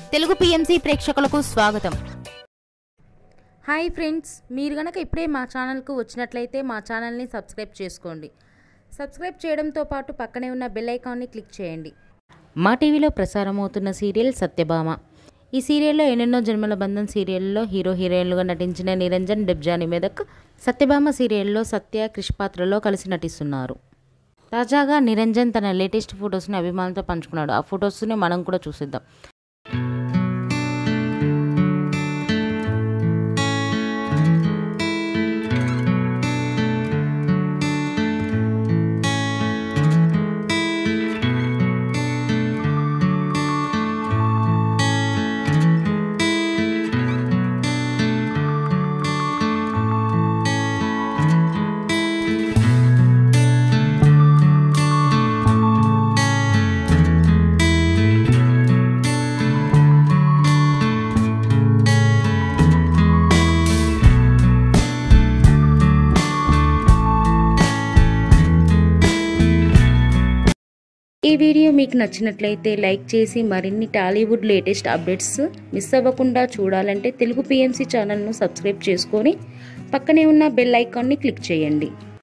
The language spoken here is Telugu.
తెలుగు పిఎంసి ప్రేక్షకులకు స్వాగతం హాయ్ ఫ్రెండ్స్ మీరు గనక ఇప్పుడే మా ఛానల్కు వచ్చినట్లయితే మా ఛానల్ని సబ్స్క్రైబ్ చేసుకోండి సబ్స్క్రైబ్ చేయడంతో పాటు పక్కనే ఉన్న బెల్ ఐకాన్ని క్లిక్ చేయండి మా టీవీలో ప్రసారం అవుతున్న సీరియల్ సత్యభామ ఈ సీరియల్లో ఎన్నెన్నో జన్మల బంధం సీరియల్లో హీరో హీరోయిన్లుగా నటించిన నిరంజన్ డెబ్జాని మెదక్ సత్యభామ సీరియల్లో సత్య క్రిష్ పాత్రలో కలిసి నటిస్తున్నారు తాజాగా నిరంజన్ తన లేటెస్ట్ ఫొటోస్ని అభిమానులతో పంచుకున్నాడు ఆ ఫొటోస్ని మనం కూడా చూసిద్దాం ఈ వీడియో మీకు నచ్చినట్లయితే లైక్ చేసి మరిన్ని టాలీవుడ్ లేటెస్ట్ అప్డేట్స్ మిస్ అవ్వకుండా చూడాలంటే తెలుగు పిఎంసి ఛానల్ను సబ్స్క్రైబ్ చేసుకొని పక్కనే ఉన్న బెల్ ఐకాన్ని క్లిక్ చేయండి